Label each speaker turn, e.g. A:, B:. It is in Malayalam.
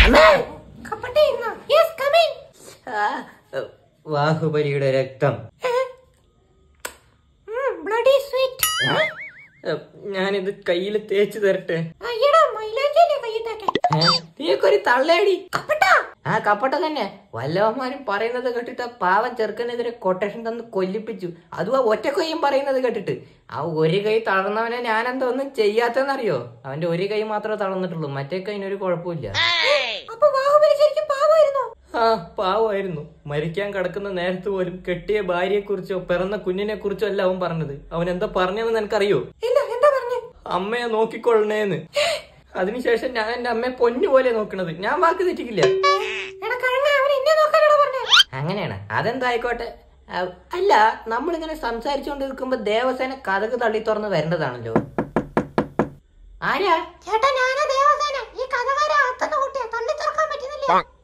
A: കപ്പട്ടെ ഇരുന്നോ യെസ് കമിൻ
B: ബാഹുബലിയുടെ രക്തം
A: ബ്ലഡി സ്വീറ്റ്
B: ഏ, ഞാനിത് കയ്യിൽ തേച്ച് തരട്ടെ
A: അയ്യടാ മൈലാഞ്ചിയല്ലേ കയ്യിട്ടൊക്കെ
B: ഏ, നീയൊക്കെ ഒരു തള്ളയടി
A: കപ്പട്ടാ
B: ആ കപ്പട്ട തന്നെ വല്ലവന്മാരും പറയുന്നത് കേട്ടിട്ട് ആ പാവം ചെറുക്കനെതിരെ കൊട്ടേഷൻ തന്ന് കൊല്ലിപ്പിച്ചു അതും ആ ഒറ്റ കൈയും പറയുന്നത് കേട്ടിട്ട് ആ ഒരു കൈ തളർന്നവനെ ഞാനെന്താ ഒന്നും ചെയ്യാത്തെന്നറിയോ അവന്റെ ഒരു കൈ മാത്രമേ തളർന്നിട്ടുള്ളൂ മറ്റേ കൈനൊരു കുഴപ്പമില്ല
A: അപ്പൊ ബാഹുബലി ശരിക്കും പാവമായിരുന്നോ
B: ആ പാവമായിരുന്നു മരിക്കാൻ കിടക്കുന്ന നേരത്ത് പോലും കെട്ടിയ ഭാര്യയെ കുറിച്ചോ പിറന്ന കുഞ്ഞിനെ കുറിച്ചോ അല്ല അവൻ പറഞ്ഞത് അവൻ എന്താ പറഞ്ഞതെന്ന് നിനക്കറിയോ
A: ഇല്ല എന്താ പറഞ്ഞേ
B: അമ്മയെ നോക്കിക്കൊള്ളണേന്ന് അതിനുശേഷം ഞാൻ എന്റെ അമ്മയെ പൊന്നു പോലെ നോക്കണത് ഞാൻ വാക്ക് തെറ്റിക്കില്ല
A: എടാ കഴങ്ങ അവൻ എന്നെ നോക്കാനാണോ പറഞ്ഞേ
B: അങ്ങനെയാണ് അതെന്തായിക്കോട്ടെ ആ, അല്ല നമ്മളിങ്ങനെ സംസാരിച്ചുകൊണ്ട് നിൽക്കുമ്പോ ദേവസേന കഥക് തള്ളി തുറന്ന് വരേണ്ടതാണല്ലോ ആരാ
A: ചേട്ടാ ഞാനാ ദേവസേന ഈ കഥകാരെ അകത്തുനിന്ന് കൂട്ടിയാ തള്ളി തുറക്കാൻ പറ്റുന്നില്ല